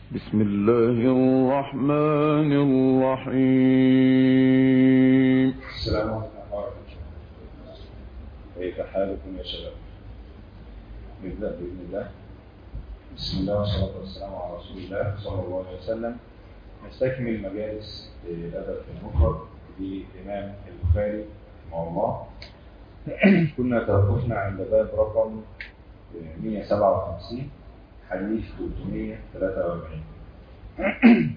بسم الله الرحمن الرحيم السلام عليكم ورحمة الله كيف حالكم يا شباب؟ نبدأ بإذن الله بسم الله والصلاة والسلام على رسول الله صلى الله عليه وسلم نستكمل مجالس الأدب في المفرد للإمام البخاري رحمه الله كنا توقفنا عند باب رقم 157 حديث 343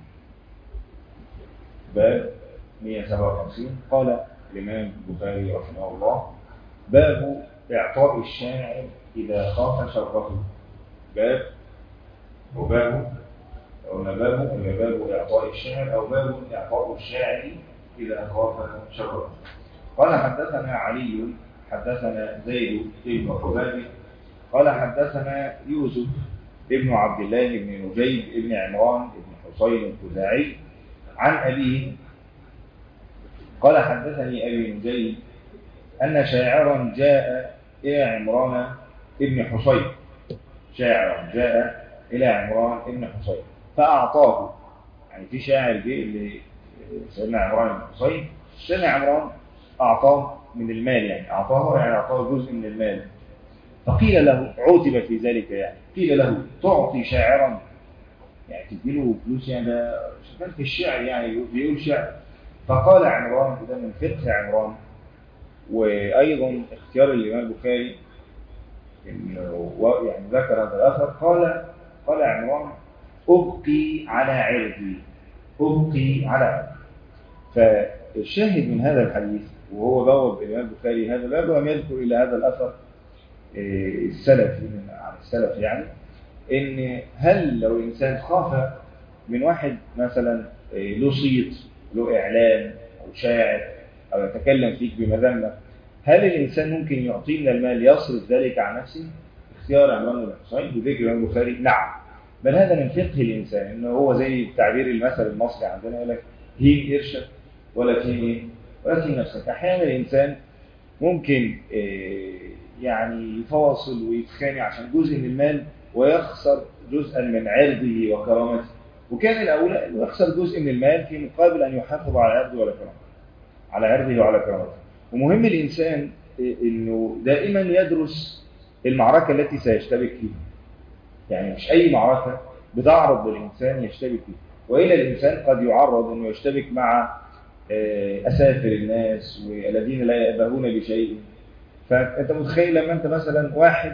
باب 157 قال الإمام البخاري رحمه الله باب إعطاء الشاعر إذا خاف شرته باب وباب قلنا باب هي باب إعطاء الشاعر أو باب إعطاء الشاعر إذا خاف شرته قال حدثنا علي حدثنا زيد بن حباب قال حدثنا يوسف ابن عبد الله بن نجيب ابن عمران بن حسين الخزاعي عن أبيه قال حدثني أبي نجيب أن شاعرا جاء إلى عمران ابن حسين شاعرا جاء إلى عمران ابن حسين فأعطاه يعني في شاعر جه اللي سيدنا عمران بن حسين سيدنا عمران أعطاه من المال يعني أعطاه يعني أعطاه جزء من المال فقيل له عوتب في ذلك يعني قيل له تعطي شاعرا يعني تديله فلوس يعني ده شغال في الشعر يعني بيقول شعر فقال عمران ده من فقه عمران وأيضا اختيار الإمام البخاري إنه يعني ذكر هذا الأثر قال قال عمران أبقي على عرضي أبقي على عرضي فالشاهد من هذا الحديث وهو بوب الإمام البخاري هذا الباب ولم يذكر إلى هذا الأثر السلفي من عن السلف يعني ان هل لو الانسان خاف من واحد مثلا له صيت له اعلان او شاعر او يتكلم فيك بمذمه هل الانسان ممكن يعطيه من المال يصرف ذلك عن نفسه؟ اختيار عمران بن حسين بذكر الامام البخاري نعم بل هذا من فقه الانسان انه هو زي تعبير المثل المصري عندنا يقول لك هين قرشك ولا تهين ايه؟ ولا تهين نفسك احيانا الانسان ممكن يعني يفاصل ويتخانق عشان جزء من المال ويخسر جزءا من عرضه وكرامته وكان الأولى أنه يخسر جزء من المال في مقابل أن يحافظ على عرضه وعلى كرامته على عرضه وعلى كرامته ومهم الإنسان أنه دائما يدرس المعركة التي سيشتبك فيها يعني مش أي معركة بتعرض للإنسان يشتبك فيها وإلا الإنسان قد يعرض أنه يشتبك مع أسافر الناس والذين لا يأبهون بشيء فانت متخيل لما انت مثلا واحد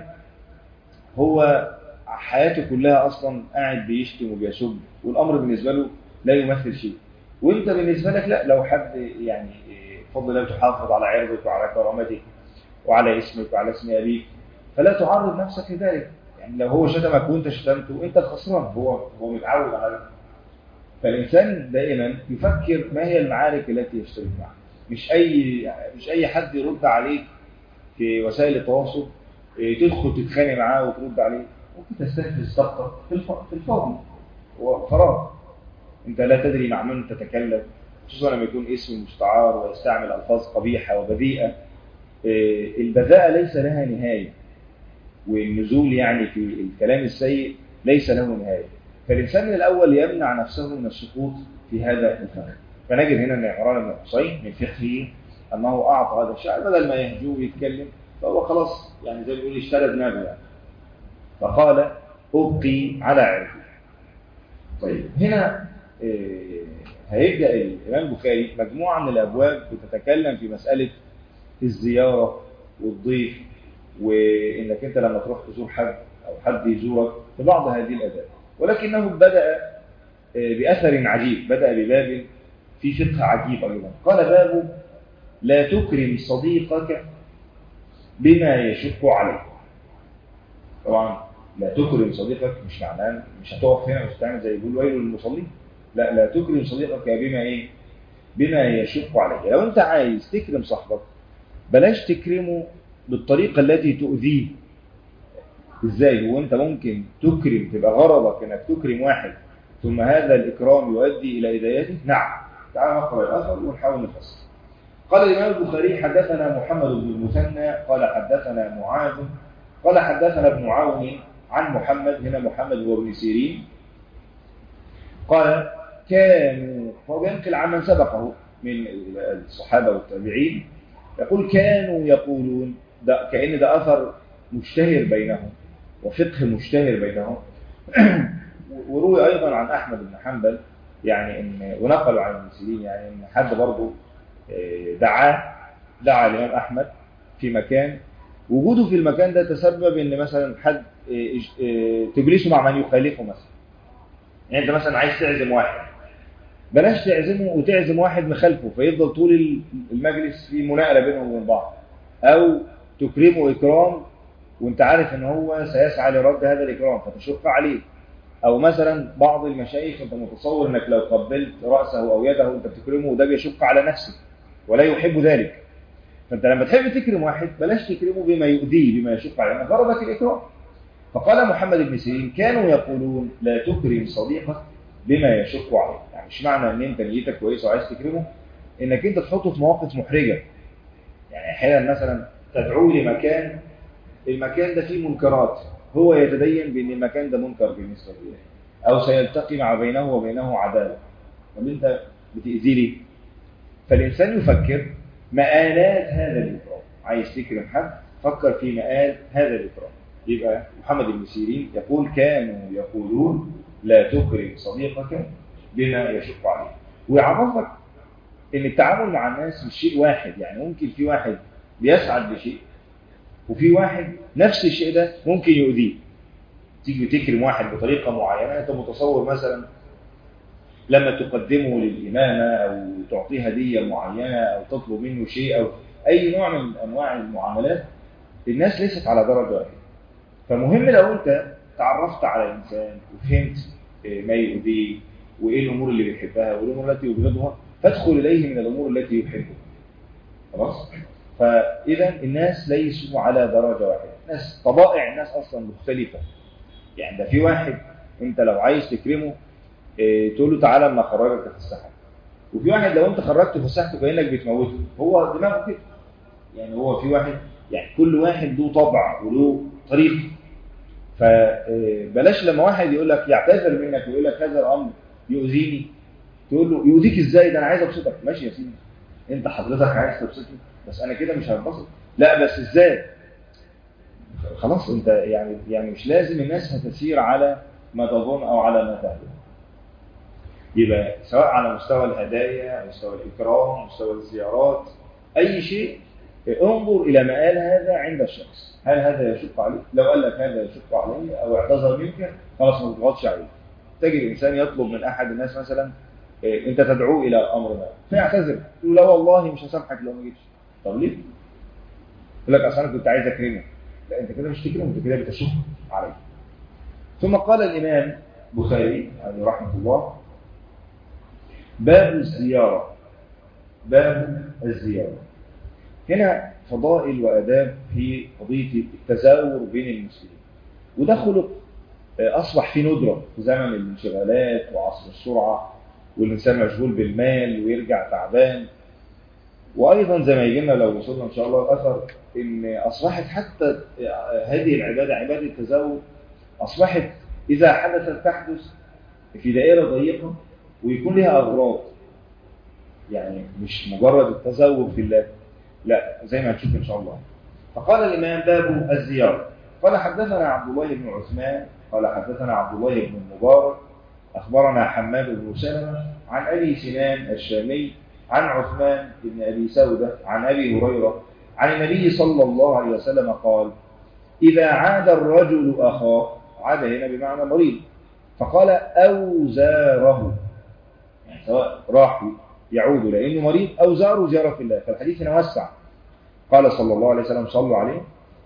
هو حياته كلها اصلا قاعد بيشتم وبيسب والامر بالنسبه له لا يمثل شيء وانت بالنسبه لك لا لو حد يعني بفضل الله تحافظ على عرضك وعلى كرامتك وعلى اسمك وعلى اسم ابيك فلا تعرض نفسك لذلك يعني لو هو شتمك وانت شتمته انت الخسران هو هو متعود على ذلك فالانسان دائما يفكر ما هي المعارك التي يشترك معها مش اي مش اي حد يرد عليك في وسائل التواصل تدخل تتخانق معاه وترد عليه ممكن تستفز طاقتك في الفاضي هو فراغ انت لا تدري مع من تتكلم خصوصا لما يكون اسم مستعار ويستعمل الفاظ قبيحه وبذيئه البذاءه ليس لها نهايه والنزول يعني في الكلام السيء ليس له نهايه فالانسان من الاول يمنع نفسه من السقوط في هذا الفخ فنجد هنا ان عمران بن حسين من فقهه أنه أعطى هذا الشاعر بدل ما يهجوه ويتكلم فهو خلاص يعني زي ما بيقول اشترى دماغه يعني فقال أبقي على عرضي طيب هنا إيه هيبدأ الإمام البخاري مجموعة من الأبواب بتتكلم في مسألة الزيارة والضيف وإنك أنت لما تروح تزور حد أو حد يزورك في بعض هذه الأداب ولكنه بدأ بأثر عجيب بدأ بباب في فقه عجيب أيضا قال باب لا تكرم صديقك بما يشق عليك طبعا لا تكرم صديقك مش معناه مش هتقف هنا مش هتعمل زي يقول ويل للمصلين لا لا تكرم صديقك بما ايه بما يشق عليك لو انت عايز تكرم صاحبك بلاش تكرمه بالطريقه التي تؤذيه ازاي هو انت ممكن تكرم تبقى غرضك انك تكرم واحد ثم هذا الاكرام يؤدي الى هدايته نعم تعال نقرا الاثر ونحاول نفسر قال الإمام البخاري حدثنا محمد بن المثنى قال حدثنا معاذ قال حدثنا ابن عون عن محمد هنا محمد هو ابن سيرين قال كانوا هو بينقل عمن سبقه من الصحابة والتابعين يقول كانوا يقولون ده كأن ده أثر مشتهر بينهم وفقه مشتهر بينهم وروي أيضا عن أحمد بن حنبل يعني إن ونقلوا عن المسلمين يعني إن حد برضه دعاه دعا الإمام أحمد في مكان وجوده في المكان ده تسبب إن مثلا حد تجلسه مع من يخالفه مثلا يعني أنت مثلا عايز تعزم واحد بلاش تعزمه وتعزم واحد مخالفه فيفضل طول المجلس في مناقله بينهم وبين بعض او تكرمه اكرام وانت عارف ان هو سيسعى لرد هذا الاكرام فتشق عليه او مثلا بعض المشايخ انت متصور انك لو قبلت راسه او يده انت بتكرمه وده بيشق على نفسه ولا يحب ذلك فانت لما تحب تكرم واحد بلاش تكرمه بما يؤذيه بما يشق عليه غرضك الاكرام فقال محمد بن سيرين كانوا يقولون لا تكرم صديقك بما يشق عليه يعني مش معنى ان انت نيتك كويسه وعايز تكرمه انك انت تحطه في مواقف محرجه يعني احيانا مثلا تدعوه لمكان المكان ده فيه منكرات هو يتدين بان المكان ده منكر بالنسبه له او سيلتقي مع بينه وبينه عداله طب انت بتاذيه ليه فالانسان يفكر مآلات هذا الاكرام عايز تكرم حد فكر في مآل هذا الاكرام يبقى محمد بن سيرين يقول كانوا يقولون لا تكرم صديقك بما يشق عليه ويعرفك ان التعامل مع الناس مش شيء واحد يعني ممكن في واحد بيسعد بشيء وفي واحد نفس الشيء ده ممكن يؤذيه تيجي تكرم واحد بطريقة معينة انت متصور مثلا لما تقدمه للإمامة أو تعطيه هدية معينة أو تطلب منه شيء أو أي نوع من أنواع المعاملات الناس ليست على درجة واحدة فمهم لو أنت تعرفت على الإنسان وفهمت ما يؤذيه وإيه الأمور اللي بيحبها والأمور التي يبغضها فادخل إليه من الأمور التي يحبها خلاص فإذا الناس ليسوا على درجة واحدة الناس طبائع الناس أصلا مختلفة يعني ده في واحد أنت لو عايز تكرمه إيه تقول له تعالى اما اخرجك افسحك وفي واحد لو انت خرجت فسحته كانك بتموته هو دماغه كده يعني هو في واحد يعني كل واحد له طبع وله طريقه فبلاش لما واحد يقول لك يعتذر منك ويقول لك هذا الامر يؤذيني تقول له يؤذيك ازاي ده انا عايز ابسطك ماشي يا سيدي انت حضرتك عايز تبسطني بس انا كده مش هتبسط لا بس ازاي خلاص انت يعني يعني مش لازم الناس هتسير على ما تظن او على ما تهدف يبقى سواء على مستوى الهدايا مستوى الإكرام مستوى الزيارات أي شيء انظر إلى مآل هذا عند الشخص هل هذا يشق عليك لو قال لك هذا يشق علي أو اعتذر منك خلاص ما تضغطش عليه تجد الإنسان يطلب من أحد الناس مثلا إيه أنت تدعوه إلى أمر ما فيعتذر تقول لا والله مش هسامحك لو ما جيتش طب ليه؟ يقول لك أصل أنا كنت عايز أكرمك لا أنت كده مش تكرمه أنت كده بتشق عليه ثم قال الإمام بخاري عليه رحمه الله باب الزيارة باب الزيارة هنا فضائل وأداب في قضية التزاور بين المسلمين وده خلق أصبح في ندرة في زمن الانشغالات وعصر السرعة والإنسان مشغول بالمال ويرجع تعبان وأيضا زي ما يجي لنا لو وصلنا إن شاء الله الأثر إن أصبحت حتى هذه العبادة عبادة التزاور أصبحت إذا حدثت تحدث في دائرة ضيقة ويكون لها أغراض يعني مش مجرد التزوج في الله لا زي ما هنشوف إن شاء الله فقال الإمام باب الزيارة قال حدثنا عبد الله بن عثمان قال حدثنا عبد الله بن المبارك أخبرنا حماد بن سلمة عن أبي سنان الشامي عن عثمان بن أبي سودة عن أبي هريرة عن النبي صلى الله عليه وسلم قال إذا عاد الرجل أخاه عاد هنا بمعنى مريض فقال أو زاره يعني سواء راح يعود لأنه مريض أو زاره زيارة في الله فالحديث هنا وسع قال صلى الله عليه وسلم صلوا عليه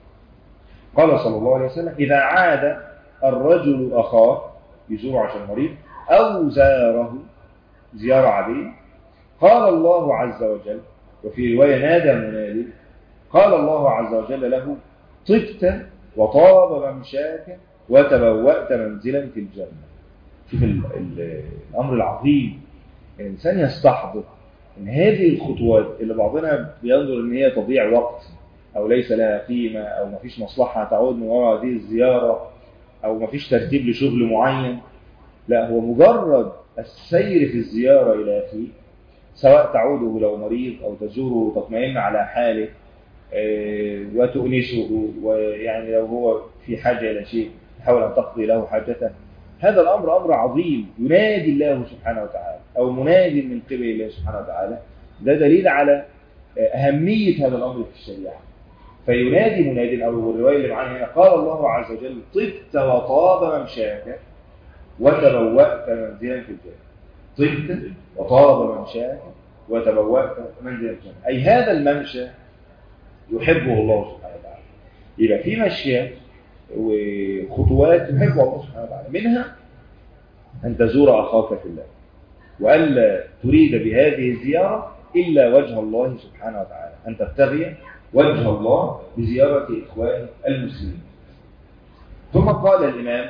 قال صلى الله عليه وسلم إذا عاد الرجل أخاه يزور عشان مريض أو زاره زيارة عادية قال الله عز وجل وفي رواية نادى منادي قال الله عز وجل له طبت وطاب ممشاك وتبوأت منزلا في الجنة شوف الأمر العظيم الإنسان يستحضر إن هذه الخطوات اللي بعضنا بينظر إن هي تضيع وقت أو ليس لها قيمة أو مفيش مصلحة تعود من وراء هذه الزيارة أو مفيش ترتيب لشغل معين لا هو مجرد السير في الزيارة إلى أخيه سواء تعوده لو مريض أو تزوره وتطمئن على حاله آه، وتؤنسه ويعني لو هو في حاجة إلى شيء تحاول أن تقضي له حاجته هذا الأمر أمر عظيم ينادي الله سبحانه وتعالى أو مناد من قبل الله سبحانه وتعالى ده دليل على أهمية هذا الأمر في الشريعة فينادي مناد أو الرواية اللي معانا هنا قال الله عز وجل طبت وطاب ممشاك وتبوأت منزلا في الجنة طبت وطاب ممشاك وتبوأت منزلا في الجنة أي هذا الممشى يحبه الله سبحانه وتعالى يبقى في مشيات وخطوات يحبها الله سبحانه وتعالى منها أن تزور أخاك في الله وألا تريد بهذه الزيارة إلا وجه الله سبحانه وتعالى أن تبتغي وجه الله بزيارة إخوان المسلمين ثم قال الإمام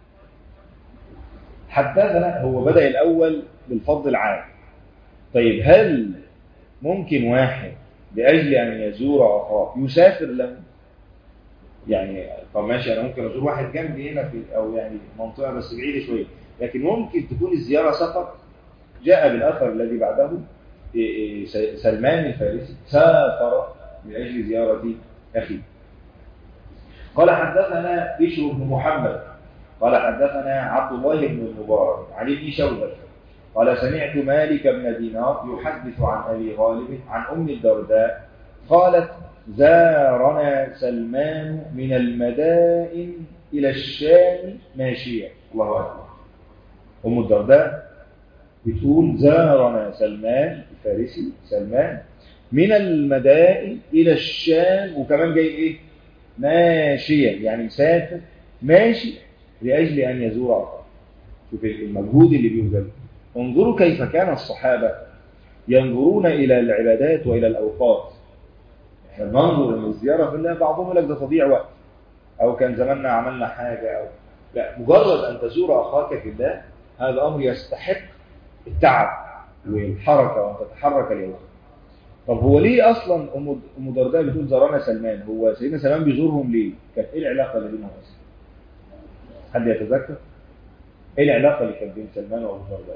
حدثنا هو بدأ الأول بالفضل العام طيب هل ممكن واحد لأجل أن يزور أخاه يسافر له يعني طب ماشي أنا ممكن أزور واحد جنبي هنا في أو يعني منطقة بس بعيدة شوية لكن ممكن تكون الزيارة سفر جاء بالأثر الذي بعده سلمان الفارسي سافر من أجل زيارة أخيه قال حدثنا بشر بن محمد قال حدثنا عبد الله بن المبارك عن ابن شوبة قال سمعت مالك بن دينار يحدث عن أبي غالب عن أم الدرداء قالت زارنا سلمان من المدائن إلى الشام ماشيا الله أكبر أم الدرداء بتقول زارنا سلمان الفارسي سلمان من المدائن إلى الشام وكمان جاي إيه ماشيا يعني مسافر ماشي لأجل أن يزور أخاه شوف المجهود اللي بيبذل انظروا كيف كان الصحابة ينظرون إلى العبادات وإلى الأوقات احنا بننظر ان الزيارة في الله بعضهم يقول لك ده تضيع وقت أو كان زماننا عملنا حاجة أو لا مجرد أن تزور أخاك في الله هذا أمر يستحق التعب والحركة وأن تتحرك اليوم طب هو ليه أصلا أم درداء بتقول زارانا سلمان هو سيدنا سلمان بيزورهم ليه كانت إيه العلاقة اللي بينهم أصلا حد يتذكر إيه العلاقة اللي كانت بين سلمان وأبو درداء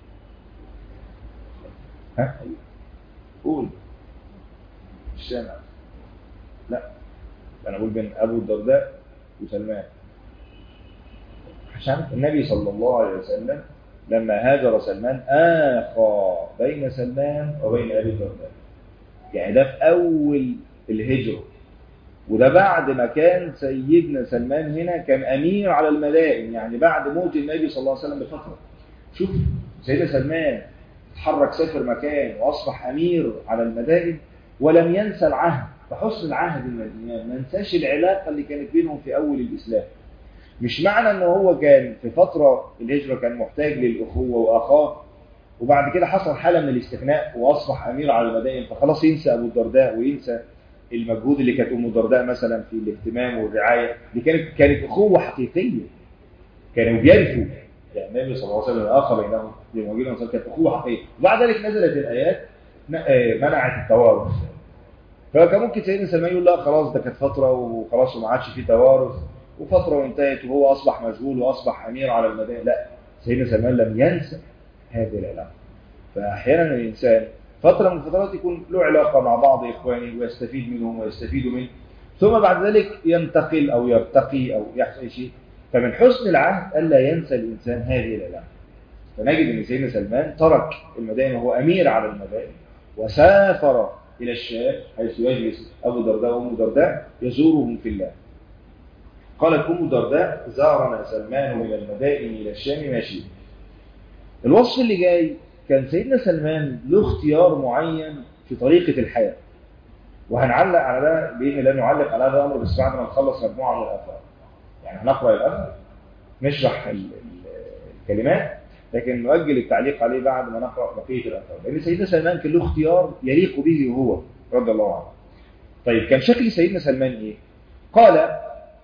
ها قول الشامع لا أنا أقول بين أبو الدرداء وسلمان عشان النبي صلى الله عليه وسلم لما هاجر سلمان آخى بين سلمان وبين أبي الدرداء يعني ده في أول الهجرة وده بعد ما كان سيدنا سلمان هنا كان أمير على المدائن يعني بعد موت النبي صلى الله عليه وسلم بفترة شوف سيدنا سلمان تحرك سافر مكان وأصبح أمير على المدائن ولم ينسى العهد فحسن العهد المدينة ما ننساش العلاقة اللي كانت بينهم في أول الإسلام مش معنى ان هو كان في فترة الهجرة كان محتاج للأخوة وأخاه وبعد كده حصل حالة من الاستغناء وأصبح أمير على المدائن فخلاص ينسى أبو الدرداء وينسى المجهود اللي كانت أم الدرداء مثلا في الاهتمام والرعاية دي كانت كانت أخوة حقيقية كانوا بيرثوا يعني النبي صلى الله عليه وسلم آخى بينهم للموجودين كانت أخوة حقيقية وبعد ذلك نزلت الآيات منعت التوارث فكان ممكن سيدنا سلمان يقول لا خلاص ده كانت فترة وخلاص وما عادش في توارث وفترة وانتهت وهو أصبح مشغول وأصبح أمير على المدينة لا سيدنا سلمان لم ينسى هذه العلاقة فأحيانا الإنسان فترة من الفترات يكون له علاقة مع بعض إخوانه ويستفيد منهم ويستفيدوا منه ثم بعد ذلك ينتقل أو يرتقي أو يحصل شيء فمن حسن العهد ألا ينسى الإنسان هذه العلاقة فنجد أن سيدنا سلمان ترك المدائن وهو أمير على المدائن وسافر إلى الشام حيث يجلس أبو درداء وأم درداء يزورهم في الله قالت أم درداء زارنا سلمان من المدائن إلى الشام ماشي الوصف اللي جاي كان سيدنا سلمان له اختيار معين في طريقة الحياة وهنعلق على ده بإذن الله نعلق على هذا الأمر بس بعد ما نخلص مجموعة من الآثار يعني هنقرأ الأثر نشرح الكلمات لكن نؤجل التعليق عليه بعد ما نقرأ بقية الآثار لأن سيدنا سلمان كان له اختيار يليق به هو رضي الله عنه طيب كان شكل سيدنا سلمان إيه؟ قال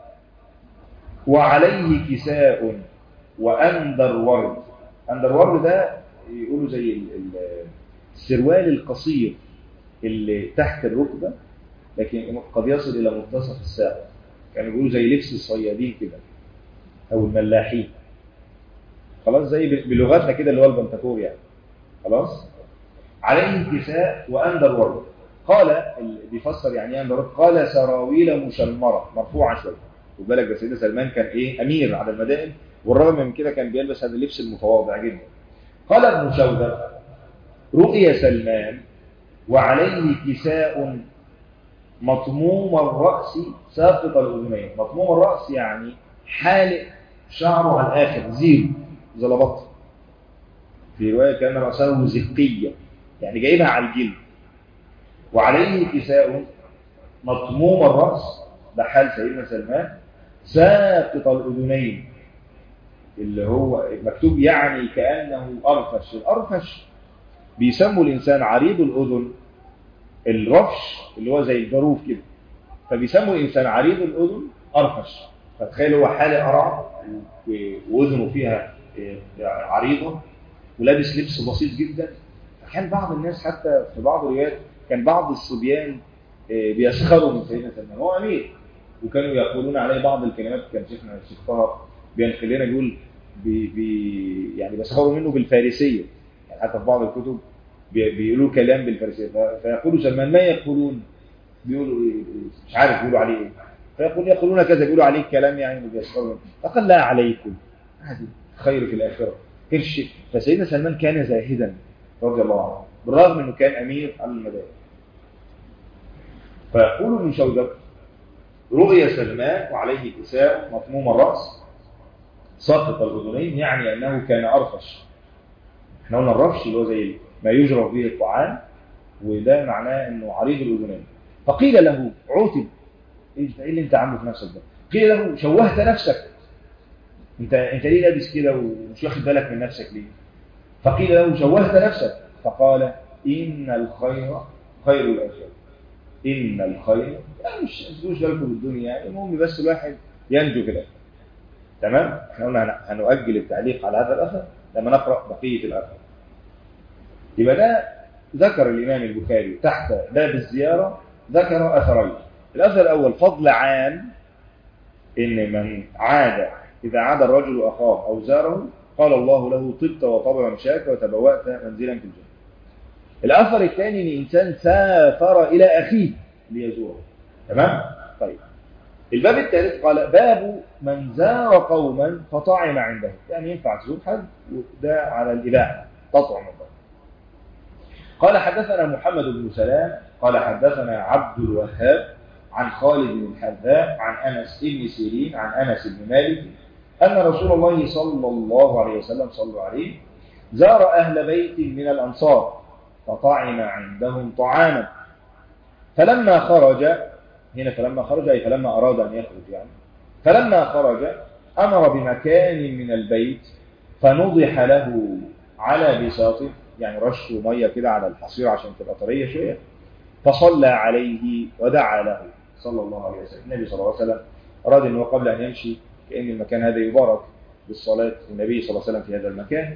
وعليه كساء وأندر ورد أندر ورد ده يقولوا زي السروال القصير اللي تحت الركبة لكن قد يصل إلى منتصف الساق كانوا يقولوا زي لبس الصيادين كده أو الملاحين خلاص زي بلغتنا كده اللي هو البنتكور يعني خلاص عليه كساء واندر ورد قال بيفسر يعني ايه اندر ورد قال سراويل مشمره مرفوعه شويه خد بالك ده سيدنا سلمان كان ايه امير على المدائن والرغم من كده كان بيلبس هذا اللبس المتواضع جدا قال ابن شوذب رؤي سلمان وعليه كساء مطموم الرأس ساقط الأذنين مطموم الرأس يعني حالق شعره على الآخر زيرو زلبط في رواية كان رأسه زقية يعني جايبها على الجلد وعليه كساء مطموم الرأس ده حال سيدنا سلمان ساقط الأذنين اللي هو مكتوب يعني كأنه أرفش الأرفش بيسموا الإنسان عريض الأذن الرفش اللي هو زي الجروف كده فبيسموا الإنسان عريض الأذن أرفش فتخيل هو حالق قرع وأذنه فيها عريضة ولابس لبس بسيط جدا كان بعض الناس حتى في بعض الروايات كان بعض الصبيان بيسخروا من سيدنا سلمان هو أمير وكانوا يقولون عليه بعض الكلمات كان شيخنا الشيخ طه بينقل لنا بيقول بي بي يعني بيسخروا منه بالفارسية يعني حتى في بعض الكتب بيقولوا كلام بالفارسية فيقولوا سلمان ما يقولون بيقولوا مش عارف بيقولوا عليه ايه فيقول يقولون كذا بيقولوا عليه كلام يعني بيسخروا فقال لا عليكم عادي خير في الآخرة كرش فسيدنا سلمان كان زاهدا رضي الله عنه بالرغم انه كان امير على المدائن فيقول ابن شوذب رؤيا سلمان وعليه كساء مطموم الرأس ساقط الأذنين يعني أنه كان أرفش احنا قلنا الرفش اللي هو زي ما يجرف به الطعام وده معناه انه عريض الأذنين فقيل له عوتب ايه اللي انت عامله في نفسك ده قيل له شوهت نفسك انت انت ليه لابس كده ومش واخد بالك من نفسك ليه فقيل له شوهت نفسك فقال ان الخير خير الاخره ان الخير يعني مش تسوش بالكم بالدنيا يعني المهم بس الواحد ينجو كده تمام احنا قلنا هنؤجل التعليق على هذا الاثر لما نقرا بقيه الاثر يبقى ده ذكر الامام البخاري تحت باب الزياره ذكر اثرين الاثر الاول فضل عام ان من عاد اذا عاد الرجل اخاه او زاره قال الله له طبت وطبع مشاك وتبوأت منزلا في الجنه الاثر الثاني ان انسان سافر الى اخيه ليزوره تمام طيب الباب الثالث قال باب من زار قوما فطعم عنده يعني ينفع تزور حد وده على الإباحة تطعم الله قال حدثنا محمد بن سلام قال حدثنا عبد الوهاب عن خالد بن الحذاء عن أنس بن سيرين عن أنس بن مالك أن رسول الله صلى الله عليه وسلم صلى عليه زار أهل بيت من الأنصار فطعم عندهم طعاما فلما خرج هنا فلما خرج أي فلما أراد أن يخرج يعني فلما خرج أمر بمكان من البيت فنضح له على بساطه يعني رشه مية كده على الحصير عشان تبقى طرية شوية فصلى عليه ودعا له صلى الله عليه وسلم النبي صلى الله عليه وسلم أراد أنه قبل أن يمشي كأن المكان هذا يبارك بالصلاة النبي صلى الله عليه وسلم في هذا المكان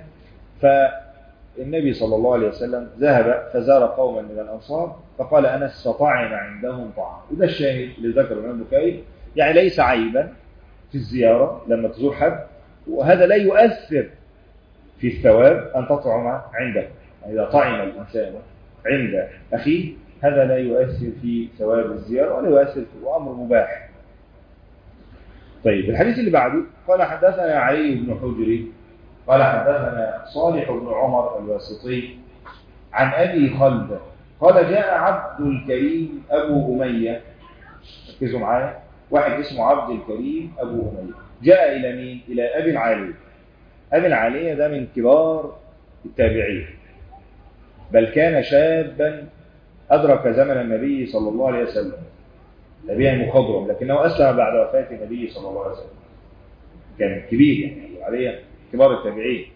فالنبي صلى الله عليه وسلم ذهب فزار قوما من الأنصار فقال أنس فطعم عندهم طعام وده الشاهد اللي ذكره الإمام البخاري يعني ليس عيبا في الزيارة لما تزور حد وهذا لا يؤثر في الثواب أن تطعم عنده إذا طعم الإنسان عند أخيه هذا لا يؤثر في ثواب الزيارة ولا يؤثر في أمر مباح طيب الحديث اللي بعده قال حدثنا علي بن حجري قال حدثنا صالح بن عمر الواسطي عن أبي خلد قال جاء عبد الكريم أبو أمية ركزوا معايا واحد اسمه عبد الكريم أبو أمية جاء إلى مين؟ إلى أبي العالية أبي العالية ده من كبار التابعين بل كان شابا أدرك زمن النبي صلى الله عليه وسلم تابعي مخضرم لكنه أسلم بعد وفاة النبي صلى الله عليه وسلم كان كبير يعني أبو العالية كبار التابعين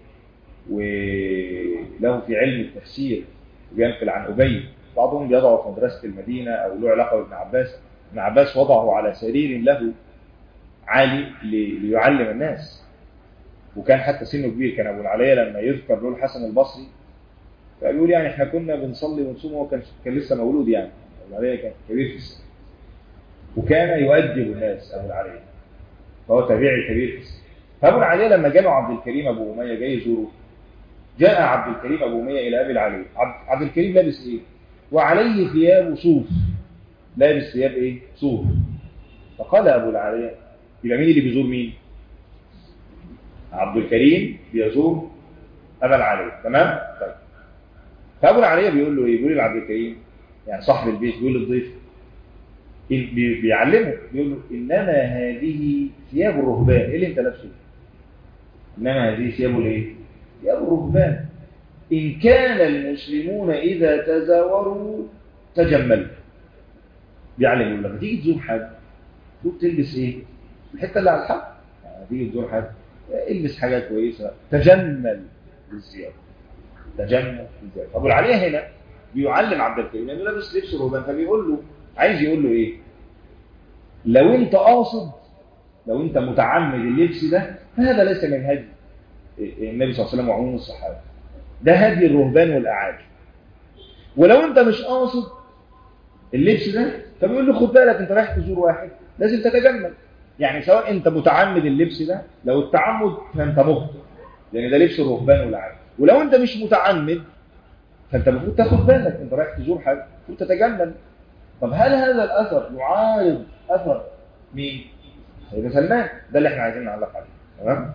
وله في علم التفسير وينقل عن أبي بعضهم بيضعه في مدرسة المدينة أو له علاقة بابن عباس ابن عباس وضعه على سرير له عالي ليعلم الناس وكان حتى سنه كبير كان أبو العليا لما يذكر له الحسن البصري فقالوا يعني احنا كنا بنصلي ونصوم وهو كان كان لسه مولود يعني أبو العليا كان كبير في السن وكان يؤدب الناس أبو العليا فهو تابعي كبير في السن فابو العاليه لما جاله عبد الكريم ابو اميه جاي يزوره جاء عبد الكريم ابو اميه الى ابي العاليه عبد, عبد الكريم لابس ايه وعليه ثياب صوف لابس ثياب ايه صوف فقال ابو العاليه يبقى مين اللي بيزور مين عبد الكريم بيزور ابا العاليه تمام طيب فابو العاليه بيقول له ايه بيقول لعبد الكريم يعني صاحب البيت بيقول للضيف بي- بيعلمه بيقول له انما هذه ثياب الرهبان ايه اللي انت لابسه انما هذه ثياب الايه ثياب الرهبان ان كان المسلمون اذا تزاوروا تجملوا بيعلم يقول لما تيجي تزور حد شوف تلبس ايه الحته اللي على الحق يعني تيجي تزور حد البس حاجه كويسه تجمل بالزياده تجمل بالزياده ابو العاليه هنا بيعلم عبد الكريم لانه لابس لبس الرهبان فبيقول له عايز يقول له ايه لو انت قاصد لو انت متعمد اللبس ده فهذا ليس من هدي النبي صلى الله عليه وسلم وعموم الصحابه ده هدي الرهبان والاعاجم ولو انت مش قاصد اللبس ده فبيقول له خد بالك انت رايح تزور واحد لازم تتجمل يعني سواء انت متعمد اللبس ده لو التعمد فانت مخطئ لان ده لبس الرهبان والاعاجم ولو انت مش متعمد فانت المفروض تاخد بالك انت رايح تزور حد المفروض تتجمل طب هل هذا الاثر يعارض اثر مين؟ سيدنا سلمان ده اللي احنا عايزين نعلق عليه تمام؟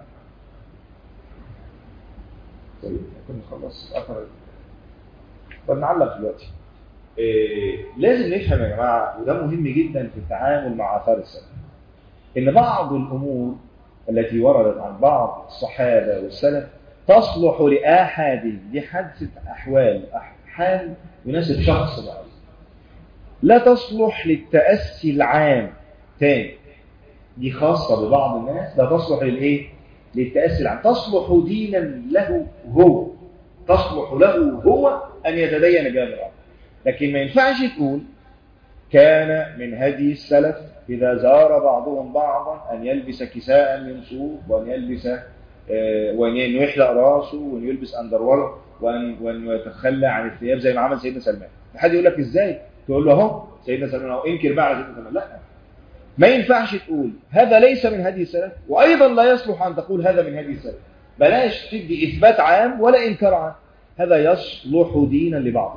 طيب كنا خلص اثر طب نعلق دلوقتي إيه لازم نفهم يا جماعه وده مهم جدا في التعامل مع اثار السلف ان بعض الامور التي وردت عن بعض الصحابه والسلف تصلح لاحادهم دي حادثه احوال حال يناسب شخص معين لا تصلح للتاسي العام تاني دي خاصه ببعض الناس لا تصلح للايه للتاسي العام تصلح دينا له هو تصلح له هو ان يتدين بهذا الامر لكن ما ينفعش تقول كان من هدي السلف إذا زار بعضهم بعضا أن يلبس كساء من صوف وأن يلبس آه، وأن يحلق راسه وأن يلبس أندرور وأن, وأن يتخلى عن الثياب زي ما عمل سيدنا سلمان حد يقول لك إزاي تقول له أهو سيدنا سلمان أهو انكر بقى على سيدنا سلمان لا ما ينفعش تقول هذا ليس من هدي السلف وأيضا لا يصلح أن تقول هذا من هدي السلف بلاش تدي إثبات عام ولا إنكار عام هذا يصلح دينا لبعضه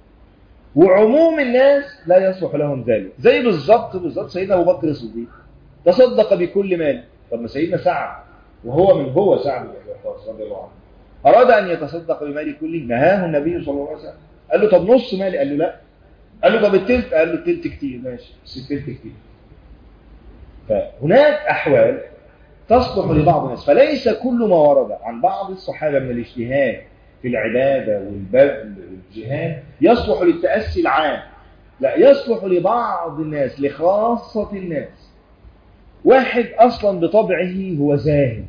وعموم الناس لا يصلح لهم ذلك زي بالظبط بالظبط سيدنا ابو بكر الصديق تصدق بكل مال طب ما سيدنا سعد وهو من هو سعد بن ابي وقاص رضي الله عنه اراد ان يتصدق بماله كله نهاه النبي صلى الله عليه وسلم قال له طب نص مالي قال له لا قال له طب التلت قال له التلت كتير ماشي بس التلت كتير فهناك احوال تصلح لبعض الناس فليس كل ما ورد عن بعض الصحابه من الاجتهاد في العبادة والبذل والجهاد يصلح للتأسي العام لا يصلح لبعض الناس لخاصة الناس واحد أصلا بطبعه هو زاهد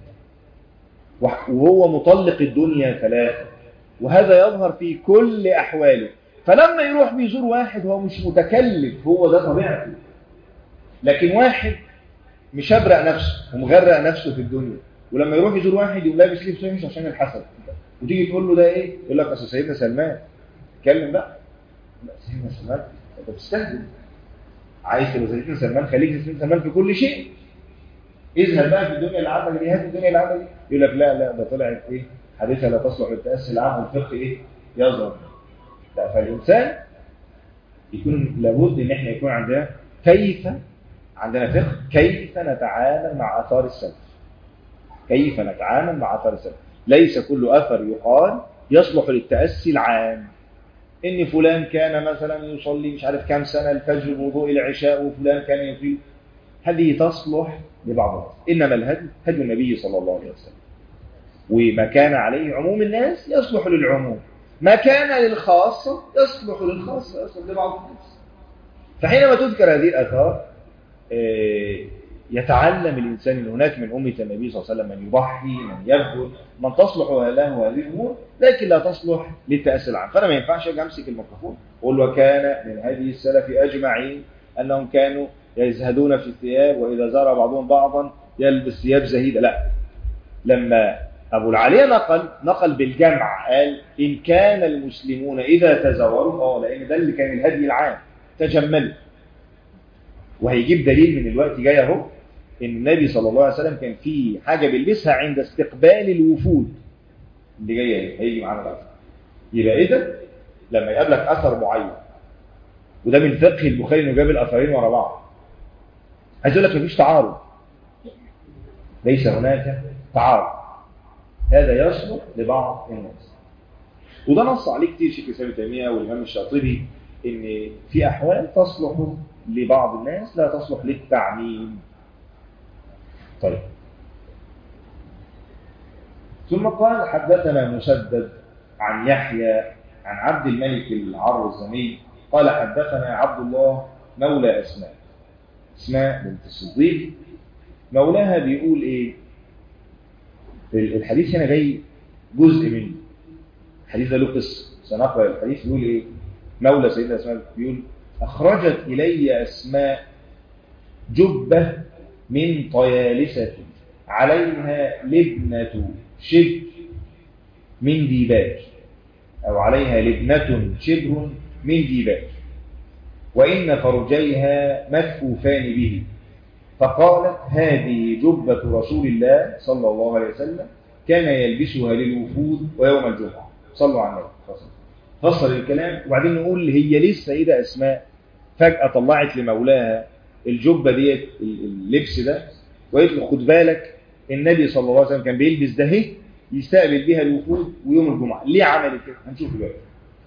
وهو مطلق الدنيا ثلاثة وهذا يظهر في كل أحواله فلما يروح بيزور واحد هو مش متكلف هو ده طبيعته لكن واحد مشبرق نفسه ومغرق نفسه في الدنيا ولما يروح يزور واحد يقول لابس لبس وحش عشان الحسد وتيجي تقول له ده ايه يقول لك اصل سيدنا سلمان اتكلم بقى لا سيدنا سلمان انت بتستهزئ عايز تبقى سيدنا سلمان خليك زي سيدنا سلمان في كل شيء اذهب بقى في الدنيا اللي عندك دي هات الدنيا اللي عندك دي يقول لك لا لا ده طلعت ايه حديثه لا تصلح للتاسي العام والفقه ايه يظهر لا فالانسان يكون لابد ان احنا يكون عندنا كيف عندنا فقه كيف نتعامل مع اثار السلف كيف نتعامل مع اثار السلف ليس كل أثر يقال يصلح للتأسي العام إن فلان كان مثلا يصلي مش عارف كام سنة الفجر بوضوء العشاء وفلان كان يطيل هذه تصلح لبعض الناس إنما الهدي هدي النبي صلى الله عليه وسلم وما كان عليه عموم الناس يصلح للعموم ما كان للخاصة يصلح للخاصة يصلح لبعض الناس فحينما تذكر هذه الآثار يتعلم الإنسان أن هناك من أمة النبي صلى الله عليه وسلم من يضحي من يبذل من تصلح له هذه الأمور لكن لا تصلح للتأسي العام فأنا ما ينفعش أجي أمسك الميكروفون وأقول وكان من هذه السلف أجمعين أنهم كانوا يزهدون في الثياب وإذا زار بعضهم بعضا يلبس ثياب زهيدة لا لما أبو العالية نقل نقل بالجمع قال إن كان المسلمون إذا تزوروا اه لأن ده اللي كان الهدي العام تجملوا وهيجيب دليل من الوقت جاي اهو ان النبي صلى الله عليه وسلم كان في حاجه بيلبسها عند استقبال الوفود اللي جايه هيجي معانا بقى يبقى اذا لما يقابلك اثر معين وده من فقه البخاري انه جاب الاثرين ورا بعض عايز اقول لك مفيش تعارض ليس هناك تعارض هذا يصلح لبعض الناس وده نص عليه كتير شيخ الاسلام ابن تيميه والامام الشاطبي ان في احوال تصلح لبعض الناس لا تصلح للتعميم طيب ثم قال حدثنا مسدد عن يحيى عن عبد الملك العرزمي قال حدثنا عبد الله مولى اسماء اسماء بنت الصديق مولاها بيقول ايه الحديث هنا جاي جزء منه الحديث ده له قصه سنقرا الحديث بيقول ايه مولى سيدنا اسماء بيقول اخرجت الي اسماء جبه من طيالسه عليها لبنه شبر من ديباج او عليها لبنه شبر من ديباج وان فرجيها مكفوفان به فقالت هذه جبة رسول الله صلى الله عليه وسلم كان يلبسها للوفود ويوم الجمعة صلوا على النبي فصل فصل الكلام وبعدين نقول هي ليه السيدة أسماء فجأة طلعت لمولاها الجبة ديت اللبس ده وقالت له خد بالك النبي صلى الله عليه وسلم كان بيلبس ده اهي يستقبل بيها الوفود ويوم الجمعة ليه عملت كده هنشوف دلوقتي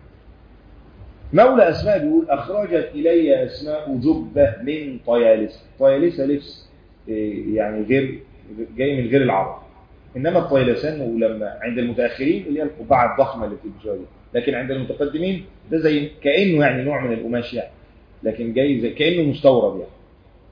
مولى أسماء بيقول أخرجت إلي أسماء جبة من طيالسة طيالسة لبس يعني غير جاي من غير العرب إنما الطيلسان ولما عند المتأخرين اللي هي القبعة الضخمة اللي في الجواري لكن عند المتقدمين ده زي كأنه يعني نوع من القماش يعني لكن جاي زي كأنه مستورد يعني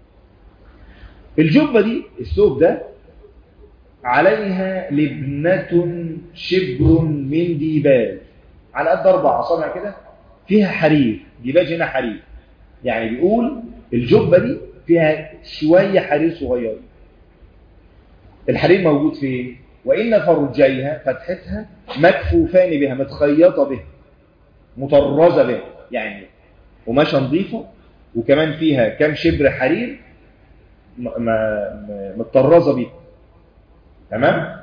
الجبة دي الثوب ده عليها لبنة شبر من ديباج على قد أربع أصابع كده فيها حرير ديباج هنا حرير يعني بيقول الجبة دي فيها شوية حرير صغير الحرير موجود فين وإن فرجيها فتحتها مكفوفان بها متخيطة به مطرزة به يعني قماشة نظيفة وكمان فيها كام شبر حرير متطرزة بيه تمام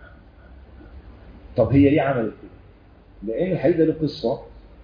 طب هي ليه عملت كده لأن الحديث ده له قصة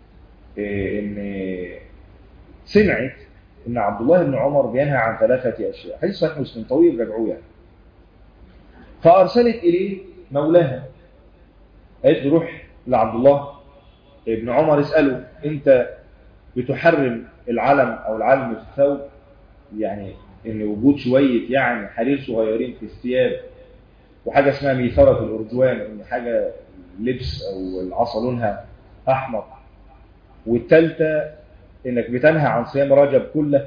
ان سمعت ان عبد الله بن عمر بينهى عن ثلاثة اشياء حديث صحيح مسلم طويل رجعوه يعني فارسلت اليه مولاها قالت له روح لعبد الله ابن عمر اساله انت بتحرم العلم او العلم في الثوب يعني ان وجود شويه يعني حرير صغيرين في الثياب وحاجه اسمها ميثره الارجوان ان حاجه لبس او العصا لونها احمر والثالثة انك بتنهى عن صيام رجب كله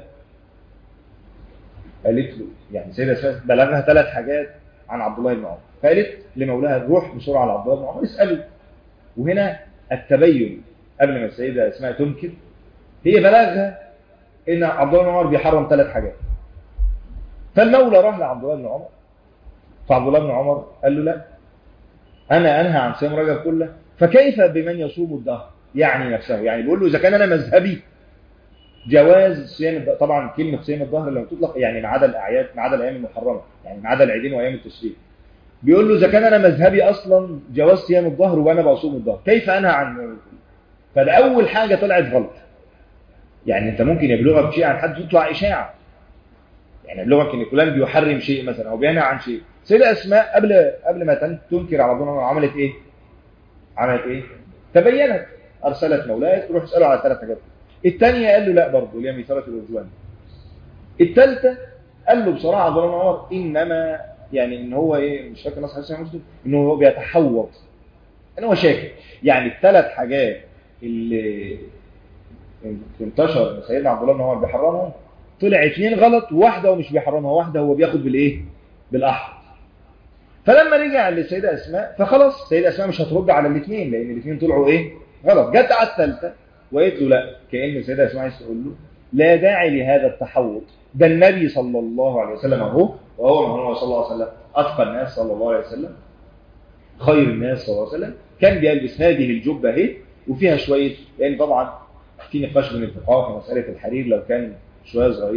قالت له يعني سيدة اسماء بلغها ثلاث حاجات عن عبد الله بن عمر فقالت لمولاها روح بسرعة على عبد الله بن عمر اسأله وهنا التبين قبل ما السيدة اسماء تنكر هي بلغها ان عبد الله بن عمر بيحرم ثلاث حاجات فالمولى راح لعبد الله بن عمر فعبد الله بن عمر قال له لا انا انهى عن صيام رجب كله فكيف بمن يصوم الدهر يعني نفسه يعني بيقول له إذا كان أنا مذهبي جواز صيام الدهر طبعا كلمة صيام الظهر لما تطلق يعني ما عدا الأعياد ما عدا الأيام المحرمة يعني ما عدا العيدين وأيام التشريق بيقول له إذا كان أنا مذهبي أصلا جواز صيام الظهر وأنا بصوم الظهر كيف أنهى عن فده أول حاجة طلعت غلط يعني أنت ممكن يبلغك شيء عن حد تطلع إشاعة يعني يبلغك إن فلان بيحرم شيء مثلا أو بينهى عن شيء سيدة أسماء قبل قبل ما تنكر على ربنا عملت إيه؟ عملت إيه؟ تبينت أرسلت مولاي تروح تسأله على ثلاث حاجات الثانية قال له لا برضه اللي هي ميثرة الأرجوان الثالثة قال له بصراحة عبد الله بن عمر إنما يعني إن هو إيه مش فاكر نص حديث مسلم إن هو بيتحوط إن هو شاكك يعني الثلاث حاجات اللي انتشر سيدنا عبد الله بن عمر بيحرمهم طلع اثنين غلط وواحدة هو مش بيحرمها واحدة هو بياخد بالإيه بالأحمر فلما رجع للسيدة أسماء فخلاص السيدة أسماء مش هترد على الاثنين لأن الاثنين طلعوا إيه غلط جت على الثالثة وقالت له لا كأن السيدة أسماء عايز تقول له لا داعي لهذا التحوط ده النبي صلى الله عليه وسلم اهو وهو محمد صلى الله عليه وسلم أتقى الناس صلى الله عليه وسلم خير الناس صلى الله عليه وسلم كان بيلبس هذه الجبة اهي وفيها شوية لأن يعني طبعا في نقاش بين الفقهاء في مسألة الحرير لو كان شوية صغيرين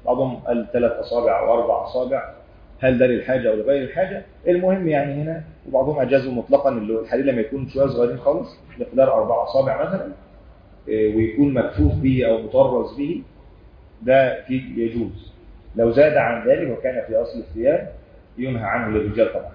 بعضهم قال ثلاث اصابع او اربع اصابع هل ده للحاجه او لغير الحاجه المهم يعني هنا وبعضهم اجازوا مطلقا اللي هو الحديد لما يكون شويه صغيرين خالص مقدار اربع اصابع مثلا إيه، ويكون مكفوف به او مطرز به ده في يجوز لو زاد عن ذلك وكان في اصل الثياب ينهى عنه للرجال طبعا